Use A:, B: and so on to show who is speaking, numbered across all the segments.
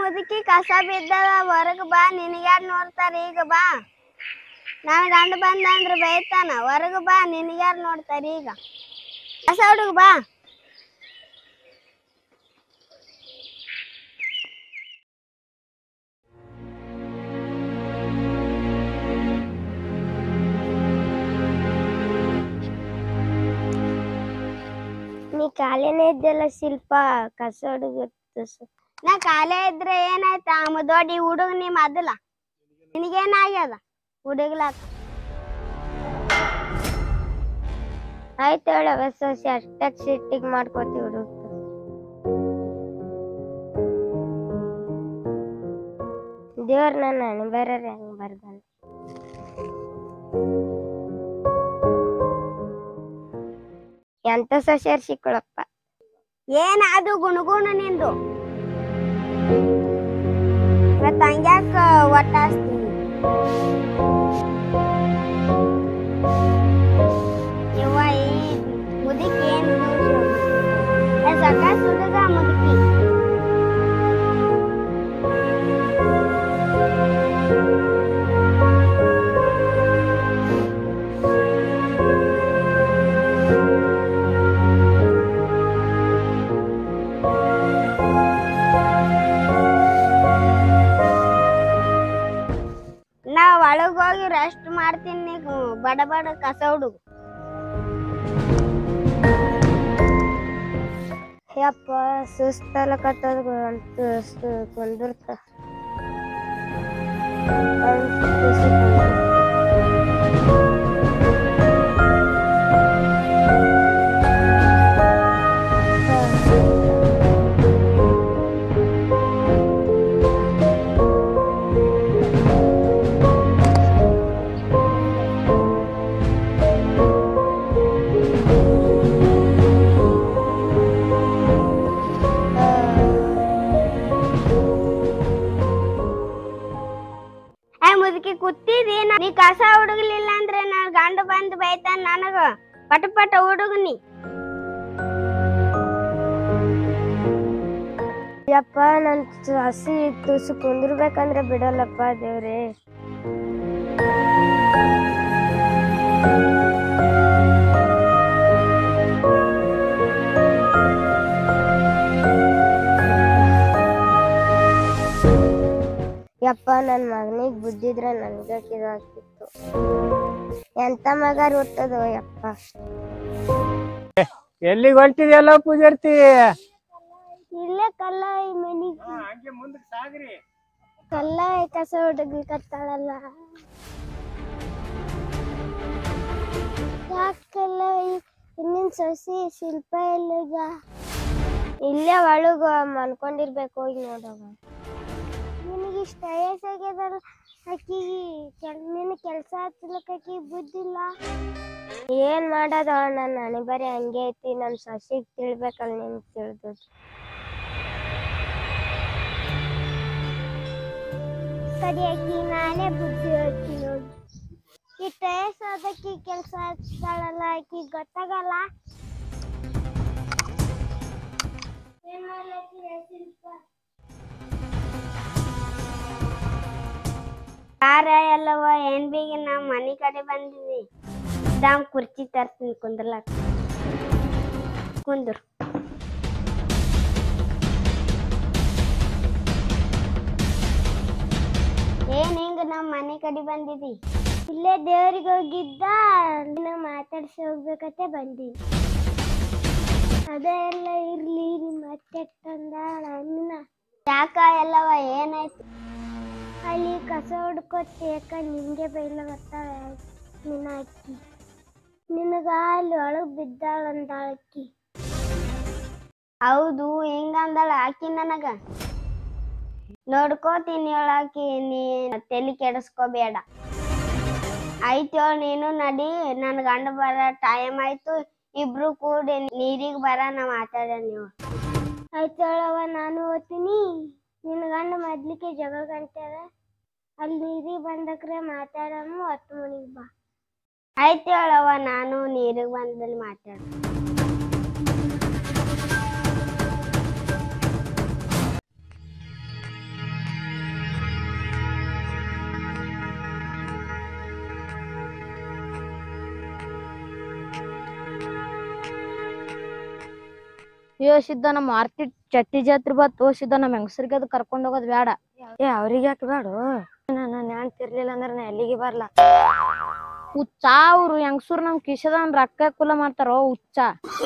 A: ಮುದುಕಿ ಕಸ ಬಿದ್ದದ ಹೊರಗ್ ಬಾ ನಿನಗ್ಯಾರ್ ನೋಡ್ತಾರ ಈಗ ಬಾ ನನ್ ಗಂಡ ಬಂದ ಅಂದ್ರ ಬೈತಾನ ಹೊರಗ್ ಬಾ ನಿನಗ್ಯಾರ್ ನೋಡ್ತಾರ ಈಗ ಕಸ ಹುಡುಗ ಬಾ
B: ನೀ ಕಾಲೇನೇ ಇದ್ದಲ್ಲ ಶಿಲ್ಪ ಕಸ ಹುಡುಗ
A: ನಾ ಕಾಲೇ ಇದ್ರೆ ಏನಾಯ್ತ ಆ ಮುದೋಡಿ ಹುಡುಗ ನೀ ಮೊದಲ ನಿನಗೇನಾಗ್ಯದ ಹುಡುಗ್ಲಾಕ
B: ಆಯ್ತು ಹೇಳ ಹೊಸ ಅಷ್ಟಕ್ ಸಿಟ್ಟಿಗ್ ಮಾಡ್ಕೋತಿ ಹುಡುಗ ದೇವ್ರ ನನ್ನ ಬೇರೆ ಹೆಂಗ್ ಬರ್ದಾನ ಎಂತ ಸಸ್ಯಾರ್ ಸಿಕ್ಕಳಪ್ಪ
A: ಏನಾದು ಗುಣಗುಣ ನಿಂದು ಮತ್ತ ಹಂಗ್ಯಾಕ ಒಟ್ಟಾಸ್ತೀನಿ ಯವ್ವ ಈ ಮುದುಕಿ ಏನ್ ಸಕಾಸ್ ಹುಡುಗ ಮುದುಕಿ ನಾ ಒಳಗ್ ಹೋಗಿ ರೆಸ್ಟ್ ಮಾಡ್ತೀನಿ ನೀ ಬಡ ಬಡ ಕಸ ಹುಡುಗ
B: ಯಪ್ಪ ಸುಸ್ತಲ ಕಟ್ಟೋದು ಅಂತ ಕುಂದಿರ್ತ
A: ಏ ಮುದುಕಿ ಕೂತಿದಿ ನೀ ಕಸ ಹುಡುಗ್ಲಿಲ್ಲ ಅಂದ್ರೆ ನನ್ ಗಂಡ ಬಂದ್ ಬೈತಾನ ನನಗ ಪಟ ಪಟ ಹುಡುಗ ನೀ
B: ಯಪ್ಪ ನನ್ ಹಸಿ ತುಸು ಕುಂದಿರ್ಬೇಕಂದ್ರೆ ಬಿಡಲ್ಲಪ್ಪ ದೇವ್ರೆ ಯಪ್ಪ ನನ್ ಮಗನಿಗ್ ಬುದ್ಧಿದ್ರೆ ನನ್ಗ ಇದಾಗ್ತಿತ್ತು ಎಂತ ಮಗ ಹುಟ್ಟದು ಯಪ್ಪ
C: ಎಲ್ಲಿಗೆ ಹೊಂಟಿದೆಲ್ಲ ಪೂಜಾರ್ತಿ
B: ಇಲ್ಲೇ ಕಲ್ಲ ಈ ಮನಿಗ್
C: ಹಂಗೆ ಮುಂದಕ್ಕೆ ಸಾಗ್ರಿ
B: ಕಲ್ಲ ಕಸ ಹುಡುಗ್ಲಿಕತ್ತಾಳಲ್ಲ ಯಾಕಲ್ಲ ಇನ್ನಿನ್ ಸೊಸಿ ಶಿಲ್ಪ ಎಲ್ಲೀಗ ಇಲ್ಲೇ ಒಳಗ ಮನ್ಕೊಂಡಿರ್ಬೇಕು ಹೋಗಿ ನೋಡವ ನಿನಗೆ ಇಷ್ಟ ವಯಸ್ಸಾಗ್ಯದಲ್ಲ ಆಕಿಗೆ ಕೆಲ್ ನಿನ್ನ ಕೆಲಸ ಹಚ್ಚಲಕ್ಕ ಆಕಿಗೆ ಬುದ್ಧಿಲ್ಲ ಏನ್ ಮಾಡೋದ ನನ್ನ ಹಣೆ ಬರೀ ಹಂಗೆ ಐತಿ ನಮ್ ಸೊಸಿಗ್ ತಿಳ್ಬೇಕಲ್ಲ ನಿನ್ ತಿಳಿದು ಕಡಿಯಾಕಿ ನಾನೇ ಬುದ್ಧಿ ಹೇಳ್ತೀನಿ ನೋಡಿ ಇಷ್ಟ ವಯಸ್ಸಾದಕ್ಕಿ ಕೆಲಸ ಹಚ್ತಾಳಲ್ಲ ಆಕಿ ಗೊತ್ತಾಗಲ್ಲ ಏನ್ ಮಾಡ್ಲತ್ತೀರ ಶಿಲ್ಪ?
A: ಕಾರ ಎಲ್ಲವ ಏನ್ ಬೀಗ ನಮ್ ಮನಿ ಕಡೆ ಬಂದಿವಿ ದಾಮ್ ಕುರ್ಚಿ ತರ್ತೀನಿ ಕುಂದ್ರಲಾಕ ಕುಂದ್ರು ಏನ್ ಹಿಂಗ ನಮ್ ಮನೆ ಕಡೆ ಬಂದಿದಿ
B: ಇಲ್ಲೇ ದೇವ್ರಿಗೆ ಹೋಗಿದ್ದ ನಿನ್ನ ಮಾತಾಡ್ಸಿ ಹೋಗ್ಬೇಕಂತ ಬಂದೀನಿ ಅದೇ ಎಲ್ಲ ಇರ್ಲಿ ನಿಮ್ ಮತ್ತೆ ತಂದ ಅನ್ನ
A: ಯಾಕ ಎಲ್ಲವ ಏನಾಯ್ತು
B: ಅಲ್ಲಿ ಕಸ ಹುಡ್ಕೊತ್ ಯಾಕ ನಿಂಗೆ ಬೈಲ ಬರ್ತಾಳ ನಿನ್ನ ಅಕ್ಕಿ ನಿನಗ ಅಲ್ಲಿ ಒಳಗ್ ಬಿದ್ದಾಳ ಅಂದಾಳ ಅಕ್ಕಿ
A: ಹೌದು ಹಿಂಗಂದಳ ಆಕಿ ನನಗ ನೋಡ್ಕೋತೀನಿ ಹೇಳಾಕಿ ನೀ ತಲಿ ಕೆಡಿಸ್ಕೋಬೇಡ ಆಯ್ತು ಹೇಳ ನೀನು ನಡಿ ನನ್ ಗಂಡ ಬರ ಟೈಮ್ ಆಯ್ತು ಇಬ್ರು ಕೂಡಿ ನೀರಿಗ್ ಬರ ನಾ ಮಾತಾಡ ನೀವು
B: ಆಯ್ತು ಹೇಳವ್ವ ನಾನು ಓದ್ತೀನಿ ನಿನ್ನ ಗಂಡ ಮೊದ್ಲಿಕ್ಕೆ ಜಗಳ ಗಂಟ್ಯಾರ ಅಲ್ಲಿ ನೀರಿಗೆ ಬಂದಕ್ರೆ ಮಾತಾಡಮು ಹತ್ತು ಮನಿಗೆ ಬಾ
A: ಆಯ್ತು ಹೇಳವ್ವ ನಾನು ನೀರಿಗ್ ಬಂದಲ್ಲಿ ಮಾತಾಡ
D: ಏ ಸಿದ್ಧ ನಮ್ಮ ಆರ್ತಿ ಚಟ್ಟಿ ಜಾತ್ರೆ ಬತ್ತು ಸಿದ್ಧ ನಮ್ಮ ಹೆಂಗಸರಿಗೆ ಅದು ಕರ್ಕೊಂಡ್ ಹೋಗೋದ್ ಬೇಡ
B: ಏ ಅವ್ರಿಗೆ ಯಾಕೆ ಬೇಡ ನಾನು ನೆನ್ಪಿರ್ಲಿಲ್ಲ ಅಂದ್ರೆ ನಾ ಎಲ್ಲಿಗೆ ಬರ್ಲ
D: ಹುಚ್ಚ ಅವ್ರು ಹೆಂಗಸರು ನಮ್ ಕಿಶದನ್ ರೊಕ್ಕ ಕುಲ ಮಾಡ್ತಾರೋ ಹುಚ್ಚ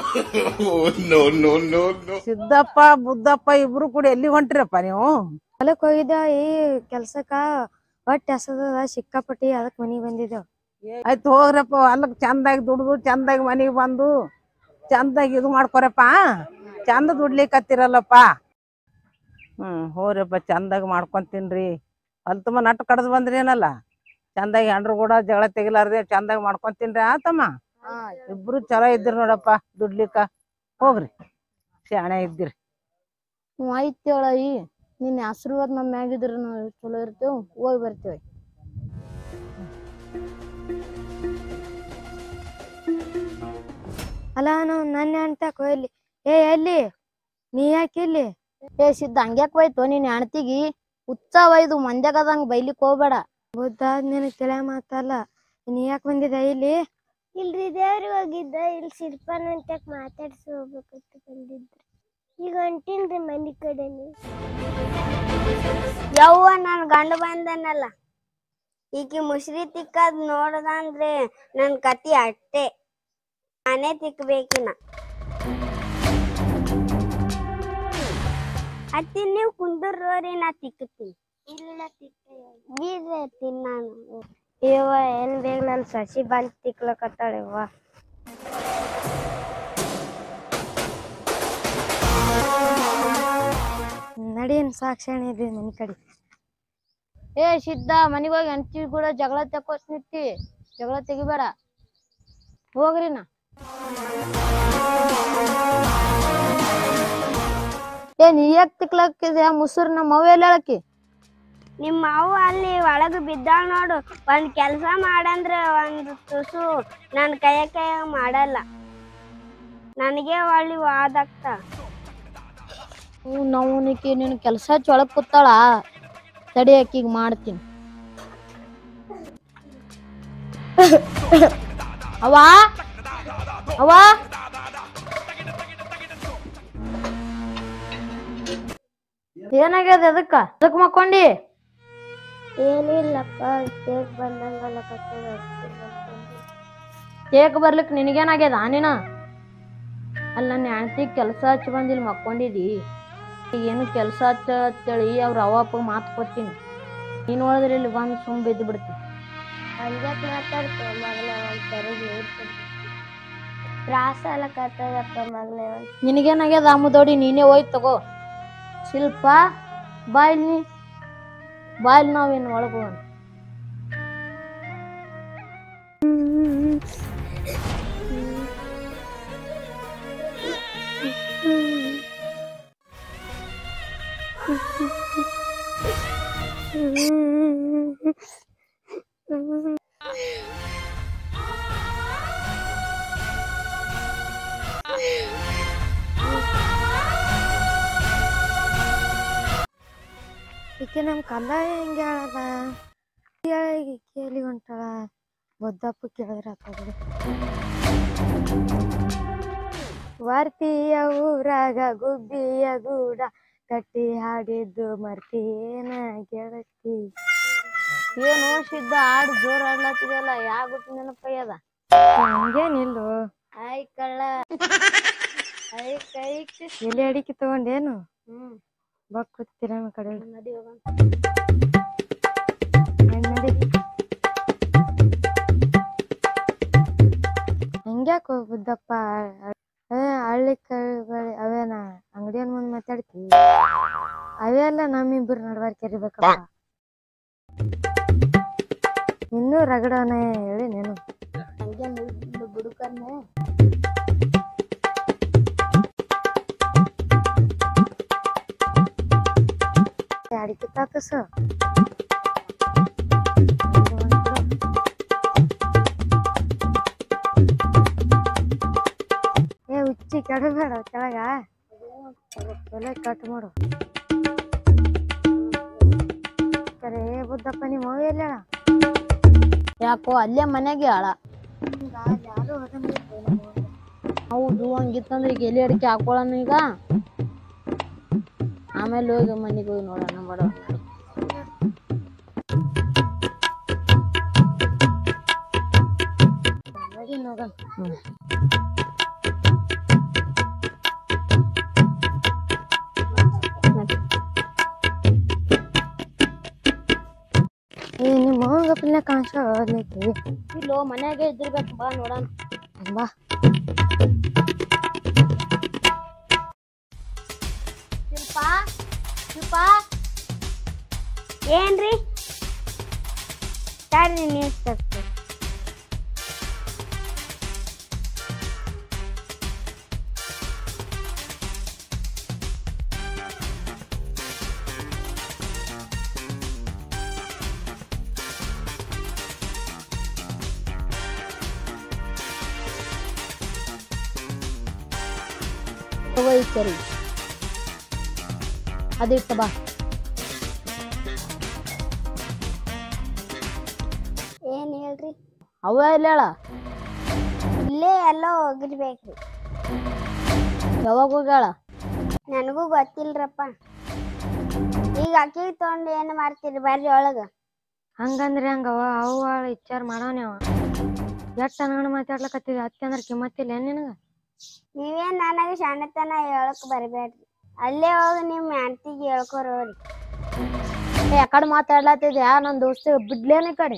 E: ಸಿದ್ದಪ್ಪ ಬುದ್ದಪ್ಪ ಇಬ್ರು ಕೂಡ ಎಲ್ಲಿ ಹೊಂಟ್ರಪ್ಪ ನೀವು
B: ಹೊಲಕ್ ಹೋಗಿದ್ದ ಈ ಕೆಲ್ಸಕ್ಕ ಹೊಟ್ಟೆ ಹಸದ ಸಿಕ್ಕಾಪಟ್ಟಿ ಅದಕ್ ಮನಿಗ್ ಬಂದಿದ್ದೇವ್
E: ಆಯ್ತು ಹೋಗ್ರಪ್ಪ ಅಲ್ಲಕ್ ಚಂದಾಗಿ ದುಡ್ದು ಚಂದಾಗಿ ಮನೆಗೆ ಬಂದು ಚಂದಾಗಿ ಇದು ಮಾಡ್ಕೊರಪ್ಪ ಚಂದ ದುಡ್ಲಿಕ್ಕತ್ತಿರಲ್ಲಪ್ಪ ಹ್ಮ್ ಹೋಗ್ರಪ್ಪ ಚಂದಾಗಿ ಮಾಡ್ಕೊಂಡ್ ತಿನ್ರಿ ಅಲ್ಲಿ ತುಂಬ ನಟ್ಟು ಕಡ್ದು ಬಂದ್ರಿ ಏನಲ್ಲ ಚಂದಾಗಿ ಹೆಂಡ್ರು ಕೂಡ ಜಗಳ ತೆಗಿಲಾರ್ದೆ ಚಂದಾಗಿ ಮಾಡ್ಕೊಂಡ್ ತಿನ್ರಿ ಆತಮ್ಮ ಇಬ್ರು ಚಲೋ ಇದ್ರಿ ನೋಡಪ್ಪ ದುಡ್ಲಿಕ್ಕ ಹೋಗ್ರಿ ಶಾಣೆ ಇದ್ದಿರಿ
D: ಹ್ಞೂ ಆಯ್ತೇಳ ಈ ನಿನ್ನ ಆಶೀರ್ವಾದ ನಮ್ಮ ಮ್ಯಾಗಿದ್ರ ನಾವು ಚಲೋ ಇರ್ತೇವ್ ಹೋಗಿ ಬರ್ತೇವೆ
B: ಅಲ್ಲ ನಾವು ನನ್ನ ಅಂತ ಕೊಯ್ಲಿ ಏ ಎಲ್ಲಿ ನೀ ಯಾಕೆ ಇಲ್ಲಿ
D: ಏ ಸಿದ್ಧ ಹಂಗ್ಯಾಕ್ ಹೋಯ್ತು ನಿನ್ ಹೆಣ್ತಿಗಿ ಹುಚ್ಚ ಒಯ್ದು ಮಂದ್ಯಾಗದಂಗ್ ಬೈಲಿಕ್ ಹೋಗ್ಬೇಡ
B: ಬುದ್ಧ ನಿನಗ್ ತಲೆ ಮಾತಲ್ಲ ನೀ ಯಾಕೆ ಬಂದಿದ್ದ ಇಲ್ಲಿ ಇಲ್ರಿ ದೇವ್ರಿಗೆ ಹೋಗಿದ್ದ ಇಲ್ಲಿ ಶಿಲ್ಪನ ಅಂತ ಮಾತಾಡ್ಸಿ ಹೋಗ್ಬೇಕಂತ ಬಂದಿದ್ರಿ ಈಗ ಹೊಂಟಿನ್ರಿ ಮನಿ ಕಡೆ
A: ಯವ್ವ ನನ್ ಗಂಡ ಬಂದನಲ್ಲ ಈಕಿ ಮುಸ್ರಿ ತಿಕ್ಕದ್ ನೋಡ್ದಂದ್ರೆ ನನ್ ಕತಿ ಅಟ್ಟೆ ನಾನೇ ತಿಕ್ಬೇಕಿನ ಅತ್ತಿ ನೀವ್ ಕುಂದರ್ರೋರಿ ನಾ ತಿಕ್ಕತೀನಿ ಇಲ್ಲ ಬೀದ್ರೆ ತಿನ್ನಾನು
B: ಇವ ಏನ್ ಬೇಗ ನನ್ ಸಸಿ ಬಂದ್ ತಿಕ್ಲಕತ್ತಾಳ ಇವ್ವ ನಡೀನ್ ಸಾಕ್ಷಾಣಿ ಇದೆ ಮನಿ ಕಡೆ
D: ಏ ಸಿದ್ಧ ಮನಿಗ್ ಹೋಗಿ ಹೆಂಡ್ತಿ ಕೂಡ ಜಗಳ ತಕೋಸ್ ನಿಂತಿ ಜಗಳ ತೆಗಿಬೇಡ ಹೋಗ್ರಿ ನಾ ಏ ನೀ ಯಾಕೆ ತಿಕ್ಲಕ್ಕಿದೆ ಮುಸುರ್ ನಮ್ಮ ಅವ್ವ ಎಲ್ಲ ಹೇಳಕಿ
A: ನಿಮ್ಮ ಅವ್ವ ಅಲ್ಲಿ ಒಳಗ ಬಿದ್ದಾಳ ನೋಡು ಒಂದ್ ಕೆಲ್ಸ ಮಾಡಂದ್ರ ಒಂದ್ ತುಸು ನನ್ ಕೈಯ ಕೈಯ ಮಾಡಲ್ಲ ನನಗೆ ಒಳ್ಳಿ ವಾದಾಗ್ತ
D: ಹ್ಞೂ ನಾವು ನಿಕ್ಕಿ ನಿನ್ ಕೆಲಸ ಚೊಳಗ್ ಕೂತಾಳ ತಡಿ ಆಕಿಗ್ ಮಾಡ್ತೀನಿ ಅವ್ವ ಅವ್ವ ಏನಾಗ್ಯದ ಅದಕ್ಕ ಅದಕ್ ಮಕ್ಕೊಂಡಿ
B: ಏನಿಲ್ಲಪ್ಪ ಕೇಕ್ ಬಂದಂಗಲ್ಲ
D: ಕೇಕ್ ಬರ್ಲಿಕ್ ನಿನಗೇನಾಗ್ಯದ ನೀನ ಅಲ್ಲ ನನ್ನ ಹೆಂಡತಿ ಕೆಲಸ ಹಚ್ಚಿ ಬಂದು ಇಲ್ಲಿ ಮಕ್ಕೊಂಡಿದಿ ಈಗ ಏನು ಕೆಲಸ ಹಚ್ಚ ಅಂತೇಳಿ ಅವ್ರ ಅವ್ವ ಅಪ್ಪ ಮಾತು ಕೊಟ್ಟಿನಿ ನೀನು ಹೋದ್ರೆ ಇಲ್ಲಿ ಬಂದು ಸುಮ್ ಬಿದ್ದು ಬಿಡ್ತಿ
B: ಹಂಗ್ಯಾಕ್ ಮಾತಾಡ್ತೇವ ಮಗನ ಒಂದ್ ತೆರಿಗೆ ಇರ್ತದೆ ತ್ರಾಸ ಅಲ್ಲಕತ್ತದಪ್ಪ ಮಗನೇ ಒಂದ್
D: ನಿನಗೇನಾಗ್ಯದ ಅಮ್ಮದೋಡಿ ನೀನೇ ಹೋಯ್ತು ತಗೋ ಶಿಲ್ಪ ಬಾಯ್ಲ್ ನೀ ಬಾಯ್ಲ್ ನಾವೇನು ಒಳಗೆ ಹೋಗೋಣ
B: ಈಕೆ ನಮ್ ಕಂದ ಹೆಂಗೆ ಹೇಳದ ಕೇಳಿ ಹೊಂಟಾಳ ಬುದ್ದಪ್ಪ ಕೇಳಿದ್ರ ಬಿಡು ವರ್ತಿಯ ಊರಾಗ ಗುಬ್ಬಿಯ ಗೂಡ ಕಟ್ಟಿ ಹಾಡಿದ್ದು ಮರ್ತಿಯೇನ ಗೆಳತಿ
D: ಏನು ಸಿದ್ಧ ಹಾಡು ಜೋರ್ ಆಡ್ಲತ್ತಿದೆಲ್ಲ ಯಾವ ಗುಟ್ಟು ನೆನಪಯ್ಯದ
B: ಹಂಗೇನಿಲ್ಲು
D: ಆಯ್ ಕಳ್ಳ ಐ ಕೈ
B: ಎಲೆ ಅಡಿಕೆ ತಗೊಂಡೇನು
D: ಹ್ಮ್
B: ಬಕ್ಕುತ್ತೀರ ನಮ್ಮ ಕಡೆ
D: ನಡಿ ಹೋಗೋಣ
B: ಹಂಗ್ ನಡಿ ಹಂಗ್ಯಾಕೋ ಬುದ್ದಪ್ಪ ಅವೇ ಹಳ್ಳಿ ಕಳ್ಬಳಿ ಅವೇನ ಅಂಗಡಿಯನ್ ಮುಂದ್ ಮಾತಾಡ್ತಿ ಅವೆಲ್ಲ ನಮ್ಮಿಬ್ರು ನಡ್ವಾರ್ ಕೆರಿಬೇಕಪ್ಪ ಇನ್ನೂ ರಗಡನೆ ಹೇಳಿ ನೀನು
D: ಹಂಗೆ ಮುಗ್ದು ಬುಡುಕನ್ನೆ
B: ಅಡಿಕೆ ತಾತಸ ಏ ಹುಚ್ಚಿ ಕೆಡಬೇಡ ಕೆಳಗ ಒಲೆ ಕಟ್ ಮಾಡು ಕರೆ ಏ ಬುದ್ದಪ್ಪ ನಿಮ್ಮ ಅವ್ವ ಎಲ್ಲ
D: ಯಾಕೋ ಅಲ್ಲೇ ಮನೆಗೆ ಆಳ
B: ಯಾರು
D: ಹೌದು ಹಂಗಿತ್ತಂದ್ರೆ ಈಗ ಎಲೆ ಅಡಿಕೆ ಹಾಕೊಳ್ಳೋಣ ಈಗ ಆಮೇಲೆ ಹೋಗಿ ಮನೆಗೆ ಹೋಗಿ ನೋಡೋಣ ಮಾಡೋ ನೋಡೋಣ ಹ್ಮ್
B: ಏ ನಿಮ್ಮ ಅವಂಗ ಪಿಲ್ಲ ಕಾಣಿಸ್ಕೊಳೈತಿ
D: ಇಲ್ಲೋ ಮನ್ಯಾಗೆ ಇದ್ದಿರ್ಬೇಕು ಬಾ ನೋಡೋಣ
B: ಬಾ
D: ಶಿಲ್ಪ ಶಿಲ್ಪ
A: ಏನ್ರಿ ತಡ್ರಿ ನೀರ್ ತರ್ತೀನಿ
D: ತಗೋ ಈ ಸರಿ ಅದಿಟ್ಟು ಬಾ
A: ಏನ್ ಹೇಳ್ರಿ
D: ಅವ ಇಲ್ಲ ಹೇಳ
A: ಇಲ್ಲೇ ಎಲ್ಲೋ ಹೋಗಿರ್ಬೇಕ್ರಿ
D: ಯಾವಾಗ ಹೋಗ್ಯಾಳ
A: ನನಗೂ ಗೊತ್ತಿಲ್ರಪ್ಪ ಈಗ ಅಕ್ಕಿ ತಗೊಂಡು ಏನ್ ಮಾಡ್ತೀರಿ ಬರ್ರಿ ಒಳಗ
B: ಹಂಗಂದ್ರೆ ಹಂಗವ ಅವ ವಿಚಾರ ಮಾಡವನೇ ಅವ ಎಷ್ಟ್ ಅನ್ಗಣ ಮಾತಾಡ್ಲಕತ್ತಿದ ಅತ್ತಿ ಅಂದ್ರ ಕಿಮ್ಮತ್ತಿಲ್ಲ ಏನ್ ನಿನಗ
A: ನೀವೇನ್ ನನಗ ಶಾಣತನ ಹೇಳಕ್ ಬರಬೇಡ್ರಿ ಅಲ್ಲೇ ಹೋಗಿ ನಿಮ್ ಹೆಂಡ್ತಿಗೆ ಹೇಳ್ಕೊರೋರಿ
D: ಏ ಆ ಕಡೆ ಮಾತಾಡ್ಲತ್ತಿದ್ಯಾ ನನ್ನ ದೋಸ್ತ ಬಿಡ್ಲೇನ ಈ ಕಡೆ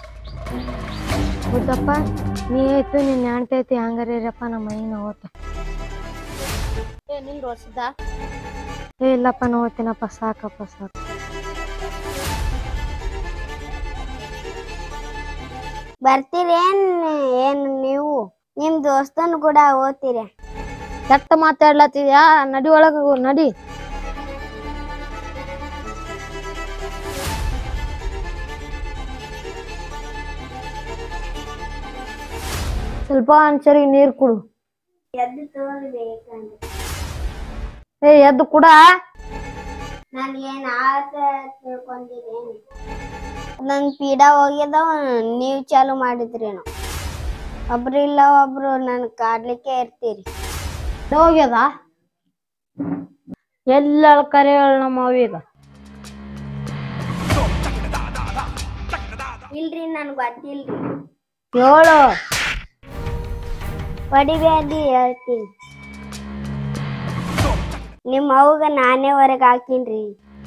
B: ಹೌದಪ್ಪ ನೀ ಆಯ್ತು ನಿನ್ ಹೆಣ್ತೈತಿ ಹಂಗಾರ ಇರಪ್ಪ ನಮ್ಮ ಮೈನ ಓತ
D: ಏ ನಿಂಗ್ ಹೊಸದ
B: ಏ ಇಲ್ಲಪ್ಪ ನಾ ಓದ್ತೀನಪ್ಪ ಸಾಕಪ್ಪ ಸಾಕು
A: ಬರ್ತೀರೇನ್ ಏನ್ ನೀವು ನಿಮ್ ದೋಸ್ತನ್ ಕೂಡ ಓದ್ತೀರ
D: ಕೆಟ್ಟ ಮಾತಾಡ್ಲತ್ತಿದ್ಯಾ ನಡಿ ಒಳಗ ಹೋಗು, ನಡಿ ಸ್ವಲ್ಪ ಅನ್ಸರಿ ನೀರ್ ಕುಡು
A: ಎದ್ದು ತೋರ್ಬೇಕಂದ್ರೆ
D: ಏ ಎದ್ದು ಕುಡ
A: ನನ್ಗೇನ್ ಆತ ತಿಳ್ಕೊಂಡಿರೇನು ನನ್ ಪೀಡ ಹೋಗ್ಯದ ನೀವ್ ಚಾಲು ಮಾಡಿದ್ರೇನು ಒಬ್ರು ಇಲ್ಲ ಒಬ್ರು ನನ್ ಕಾಡ್ಲಿಕ್ಕೆ ಇರ್ತೀರಿ
D: ಹೋಗ್ಯದ ಎಲ್ಲ ಕರೆ ಹೇಳ ನಮ್ಮ ಅವೀಗ
A: ಇಲ್ರಿ ನನ್ ಗೊತ್ತಿಲ್ರಿ
D: ಹೇಳು
A: ಹೊಡಿಬ್ಯಾಡ್ರಿ ಹೇಳ್ತೀನಿ ನಿಮ್ಮ ಅವ್ಗ ನಾನೇ ಹೊರಗ್ ಹಾಕಿನ್ರಿ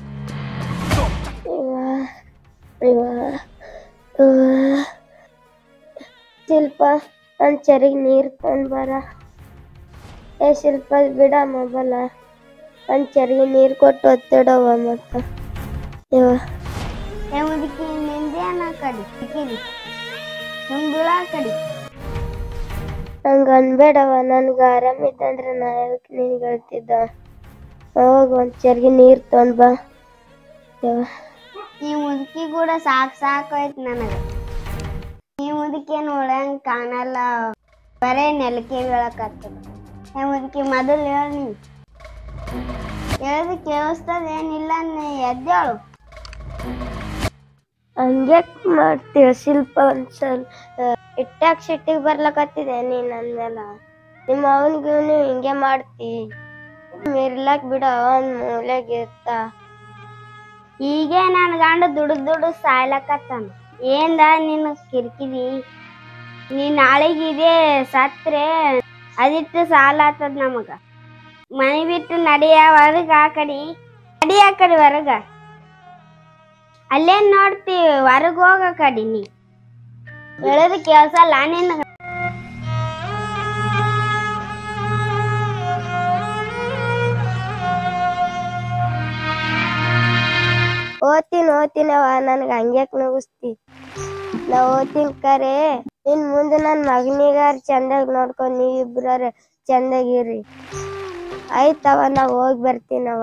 B: ಶಿಲ್ಪ ನನ್ ಚರಿಗೆ ನೀರ್ ತಂದ್ ಬರ ಏ ಶಿಲ್ಪ ಬಿಡ ಮೊಬೈಲ ನನ್ ಚರಿಗೆ ನೀರ್ ಕೊಟ್ಟು ಒತ್ತಿಡವ ಮತ್ತ ಇವ
A: ಏ ಮುದುಕಿ ನಿಂದೇನ ಕಡಿ ಸಿಕ್ಕಿರಿ ನಿಮ್ ಬೀಳ ಕಡಿ
B: ನಂಗ ಅನ್ಬೇಡವ ನನ್ಗ ಆರಾಮಿತ್ತಂದ್ರ ನಾ ಯಾಕೆ ನಿನ್ಗೆ ಹೇಳ್ತಿದ್ದ ಹೋಗ್ ಒಂದ್ ಚರಿಗೆ ನೀರ್ ತೊಂದ್ ಬಾ ಯವ್ವ.
A: ಈ ಮುದುಕಿ ಕೂಡ ಸಾಕ್ ಸಾಕಾಯ್ತು ನನಗ ಈ ಮುದುಕಿ ಏನ್ ಒಳಂಗ್ ಕಾಣಲ್ಲ ಬರೇ ನೆಲಕ್ಕೆ ಬೀಳಕತ್ತದ ಏ ಮುದುಕಿ ಮೊದಲು ಹೇಳ ನೀ ಹೇಳದ್ ಕೇಳಿಸ್ತದ ಏನಿಲ್ಲ ನೀ ಎದ್ದೇಳು
B: ಹಂಗ್ಯಾಕ್ ಮಾಡ್ತೀಯ ಶಿಲ್ಪ ಒಂದ್ಸಲ ಇಟ್ಟಾಗ ಸಿಟ್ಟಿಗೆ ಬರ್ಲಕತ್ತಿದೆ ನೀ ನನ್ ಮೇಲ ನಿಮ್ಮ ಅವನಿಗೆ ನೀವು ಹಿಂಗೆ ಮಾಡ್ತಿ ಇರ್ಲಾಕ್ ಬಿಡ ಅವನ್ ಮೂಲೆಗೆ ಇರ್ತಾ
A: ಈಗೇ ನನ್ ಗಂಡ ದುಡ್ದು ದುಡ್ದು ಸಾಯ್ಲಕತ್ತಾನ ಏನ್ದ ನಿನ್ನ ಕಿರಿಕಿರಿ ನೀ ನಾಳೆಗೆ ಇದೇ ಸತ್ರೆ ಅದಿಟ್ಟು ಸಾಲ ಆತದ ನಮಗ ಮನೆ ಬಿಟ್ಟು ನಡಿಯ ಹೊರಗ ಆ ಕಡಿ ನಡಿ ಆ ಕಡೆ ಹೊರಗ ಅಲ್ಲೇನ್ ನೋಡ್ತಿ ಹೊರಗ್ ಹೋಗ ಆ ಕಡಿ ನೀ ಹೇಳೋದು ಕೇಳ್ಸಲ್ಲ ನಿನ್ನ
B: ಓದ್ತೀನಿ ಓದ್ತೀನವ ನನ್ಗ ಹಂಗ್ಯಾಕ್ ನಗಿಸ್ತಿ ನಾ ಓದ್ತೀನಿ ಕರೆ ಇನ್ ಮುಂದೆ ನನ್ ಮಗನಿಗಾರ ಚಂದಾಗ್ ನೋಡ್ಕೊಂಡ್ ನೀವ್ ಇಬ್ರಾರ ಚಂದಾಗಿರ್ರಿ ಆಯ್ತವ ನಾ ಹೋಗಿ ಬರ್ತೀನವ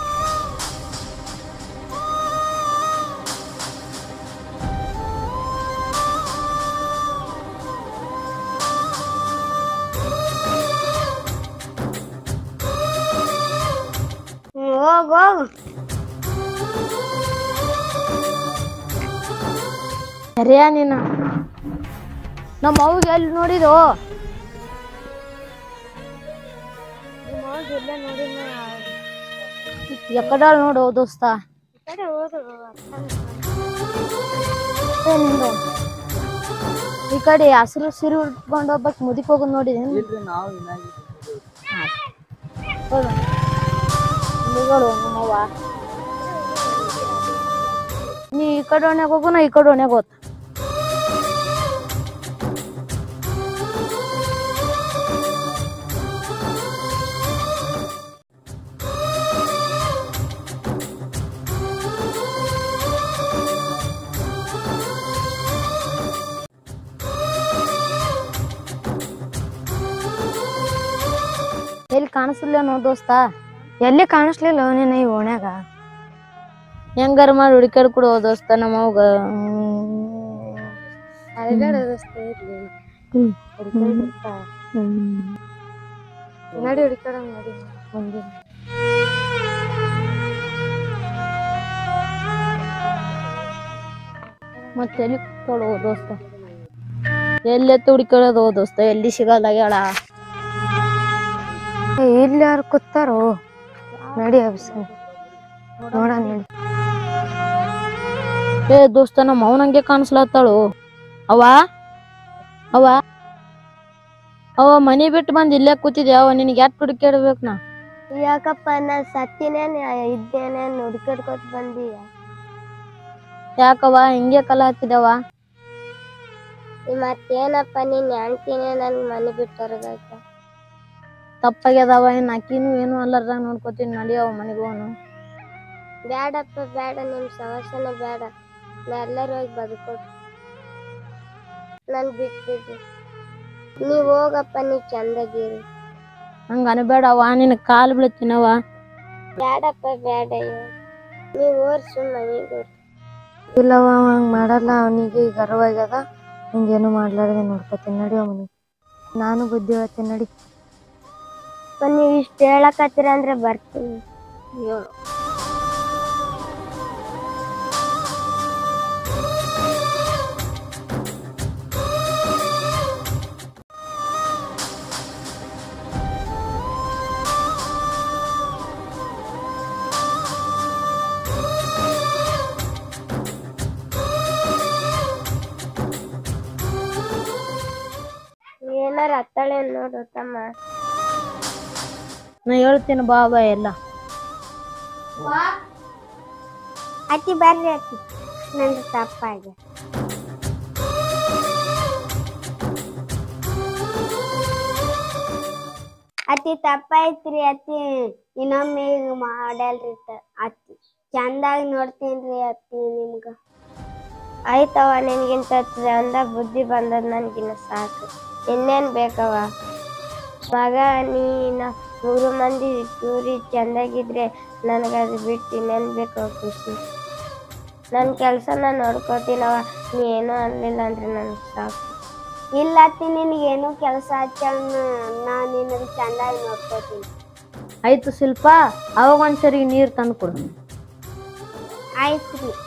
A: ಹ್ಮ್, ಹೋಗ್ ಹೋಗು
D: ಸರಿಯಾ ನೀನು ನಮ್ಮ ಅವ್ಗೆ ಎಲ್ಲಿ ನೋಡಿದು
B: ಇಲ್ಲ ನೋಡಿ
D: ಎಕಡಾಳ್ ನೋಡು ದೋಸ್ತ
B: ಕಡೆ ಹೋದ್ರು
D: ಏ ನಿಂದು. ಈ ಕಡೆ ಹಸಿರು ಸಿರಿ ಉಟ್ಕೊಂಡು ಒಬ್ಬಕ್ ಮುದಿಕ್ ಹೋಗೋದ್ ನೋಡಿದೇನು ಹೌದು ಮುದಿಗಳು ನಮ್ಮವ್ವ ನೀ ಈ ಕಡೆ ಒಣ್ಯಾಗ ಹೋಗು ನಾ ಈ ಕಡೆ ಒಣ್ಯಾಗ ಹೋತ ಎಲ್ಲಿ ಕಾಣಿಸ್ಲಿಲ್ಲ ದೋಸ್ತ
B: ಎಲ್ಲಿ ಕಾಣಿಸ್ಲಿಲ್ಲ ನೀನು ಈ ಓಣ್ಯಾಗ
D: ಹೆಂಗಾರ ಮಾಡಿ ಹುಡುಕಾಡ್ ಕೊಡು ದೋಸ್ತ ನಮ್ಮವ್ಗ
B: ನಡಿ ಹುಡುಕಾಡ ನಡಿ
D: ಮತ್ತೆ ಎಲ್ಲಿ ಕೊಡು ದೋಸ್ತ ಎಲ್ಲೆತ್ತು ಹುಡುಕಾಡೋದು ದೋಸ್ತ ಎಲ್ಲಿ ಸಿಗಲ್ಲಾಗ್ಯಾಳ
B: ಇಲ್ಲಿ ಯಾರು ಕೂತಾರೋ ನಡಿ ಅಭಿಸ ನೋಡ ನಡಿ
D: ಏ ದೋಸ್ತ ನಮ್ಮ ಅವನಂಗೆ ಕಾಣಿಸ್ಲತ್ತಾಳು ಅವ ಅವ ಅವ ಮನಿ ಬಿಟ್ಟು ಬಂದ್ ಇಲ್ಲೇ ಕೂತಿದ್ಯ ಅವ ನಿನಗೆ ಎಟ್ ಹುಡುಕಾಡ್ಬೇಕು ನಾ
B: ಯಾಕಪ್ಪ ನಾ ಸತ್ತಿನೇನ್ ಇದ್ದೇನೆ ಹುಡ್ಕಡ್ಕೊತ ಬಂದೀಯ
D: ಯಾಕವ ಹಿಂಗೆ ಕಲ ಹತ್ತಿದವ
B: ಮತ್ತೇನಪ್ಪ ನೀನ್ ಹೆಣ್ತಿನೇ ನನ್ ಮನೆ ಬಿಟ್ಟವ್ರದಾಯ್ತ
D: ತಪ್ಪಾಗ್ಯದವ ಏನ್ ಅಕ್ಕಿನೂ ಏನು ಅಲ್ಲರ್ದಾಗ ನೋಡ್ಕೋತೀನಿ ನಡಿಯವ ಮನೆಗೆ ಹೋನು
B: ಬ್ಯಾಡಪ್ಪ ಬೇಡ ನಿಮ್ ಸಮಸ್ಯೆನ ಬೇಡ ನಾ ಎಲ್ಲರೂ ಹೋಗಿ ಬದುಕೋದು ನನ್ ಬಿಟ್ಬಿಡ್ರಿ ನೀವ್ ಹೋಗಪ್ಪ ನೀವ್ ಚಂದಾಗಿರಿ
D: ಹಂಗ ಅನ್ಬೇಡವ ನಿನ್ ಕಾಲ್ ಬೀಳ್ತೀನವ
B: ಬ್ಯಾಡಪ್ಪ ಬೇಡ ನೀವ್ ಓರ್ ಸುಮ್ಮ ಮನೆಗೆ ಇಲ್ಲವ ಹಂಗ್ ಮಾಡಲ್ಲ ಅವನಿಗೆ ಈಗ ಅರವಾಗ್ಯದ ಹಿಂಗೇನು ಮಾಡ್ಲಾರ್ದೆ ನೋಡ್ಕೊತೀನಿ ನಡಿ ಅವನಿಗೆ ನಾನು ಬುದ್ಧಿ ಹೇಳ್ತೀನಿ ನಡಿ ನೀವು ಇಷ್ಟ ಹೇಳಕತ್ತೀರ ಅಂದ್ರೆ ಬರ್ತೀನಿ ಏನಾರ ಹತ್ತಾಳೆ ನೋಡು ತಮ್ಮ
D: ನಾ ಹೇಳ್ತೀನಿ ಬಾಬಾ ಎಲ್ಲ
A: ಅತಿ ಬರ್ರಿ ಅತಿ ನಂದು ತಪ್ಪಾಗಿ ಅತಿ ತಪ್ಪಾಯ್ತ್ರಿ ಅತಿ ಇನ್ನೊಮ್ಮೆ ಈಗ ಮಾಡಲ್ರಿ ತ- ಅತಿ ಚಂದಾಗಿ ನೋಡ್ತೀನ್ರಿ ಅತಿ ನಿಮ್ಗ
B: ಆಯ್ತವ ನಿನ್ಗಿಂತ ಚಂದ ಬುದ್ಧಿ ಬಂದದ್ ನನ್ಗಿನ್ನ ಸಾಕು ಇನ್ನೇನ್ ಬೇಕವ ಮಗ ನೀನ ಮೂರು ಮಂದಿ ಕೂರಿ ಚಂದಾಗಿದ್ರೆ ನನಗದು ಬಿಟ್ಟು ಇನ್ನೇನ್ ಬೇಕವ ಖುಷಿ ನನ್ನ ಕೆಲಸ ನಾನು ನೋಡ್ಕೋತೀನವ ನೀ ಏನೂ ಅನ್ಲಿಲ್ಲ ಅಂದ್ರೆ ನನ್ಗೆ ಸಾಕು
A: ಇಲ್ಲ ಅತ್ತಿ ನಿನಗೇನು ಕೆಲಸ ಹಚ್ಚಣ್ಣ ನಾ ನಿನ್ನ ಚಂದಾಗಿ ನೋಡ್ಕೋತೀನಿ
D: ಆಯ್ತು ಶಿಲ್ಪ ಅವಾಗ ಒಂದ್ಸರಿ ನೀರ್ ತಂದು ಕೊಡು
A: ಆಯ್ತ್ರಿ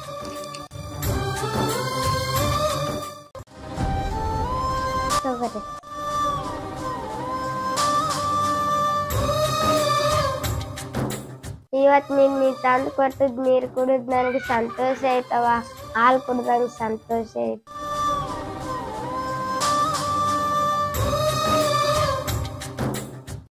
B: ತಗೋರಿ ಇವತ್ ನೀನ್ ನೀ ತಂದು ಕೊಟ್ಟದ್ ನೀರ್ ಕುಡಿದ್ ನನಗೆ ಸಂತೋಷ ಆಯ್ತವ ಹಾಲು ಕುಡ್ದಂಗ ಸಂತೋಷ ಆಯ್ತು